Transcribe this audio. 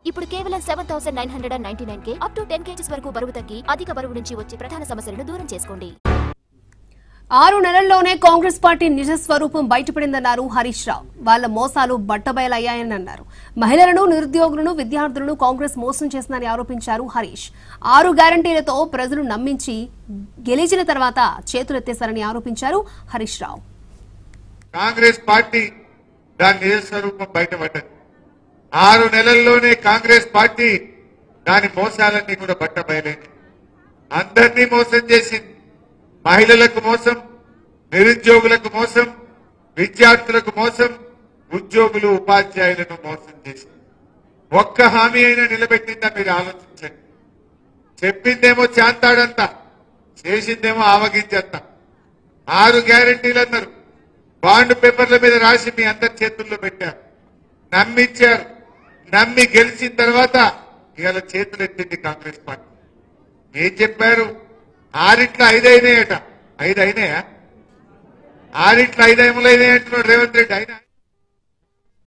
ఇప్పుడు కేవలం seven thousand nine hundred and ninety nine కే అప్ టు టెన్ కేజీస్ వరకు బరువు తగ్గి అధిక బరువు నుంచి వచ్చే ప్రధాన సమస్యలను దూరం చేసుకోండి ఆరు నెలల్లోనే కాంగ్రెస్ పార్టీ నిజ స్వరూపం బయటపడిందన్నారు హరీష్ రావు వాళ్ళ మోసాలు బట్టబయలయ్యాయని అన్నారు మహిళలను నిరుద్యోగులను విద్యార్థులను కాంగ్రెస్ మోసం చేసిందని ఆరోపించారు హరీష్ ఆరు గ్యారంటీలతో ప్రజలు నమ్మించి గెలిచిన తర్వాత చేతులెత్తేశారని ఆరోపించారు హరీష్ రావు కాంగ్రెస్ పార్టీ దాని నిజ స్వరూపం బయటపడ్డది ఆరు నెలల్లోనే కాంగ్రెస్ పార్టీ దాని మోసాలన్నీ కూడా బట్టబయలేదు అందరినీ మోసం చేసింది మహిళలకు మోసం నిరుద్యోగులకు మోసం విద్యార్థులకు మోసం ఉద్యోగులు ఉపాధ్యాయులను మోసం చేసింది ఒక్క హామీ అయినా నిలబెట్టిందా మీరు ఆలోచించండి చెప్పిందేమో చాంతాడంతా చేసిందేమో ఆవగించంతా ఆరు గ్యారంటీలు అన్నారు బాండ్ పేపర్ల మీద రాసి మీ అందరి చేతుల్లో పెట్టారు నమ్మిచ్చారు నమ్మి గెలిచిన తర్వాత ఇవాళ చేతులు ఎత్తింది కాంగ్రెస్ పార్టీ ఏం చెప్పారు ఆరిట్ల ఐదు అయినాయట ఐదు అయినాయా ఆరిట్ల ఐదు ఏములు అయినాయి అంటున్నాడు రేవంత్ రెడ్డి అయినా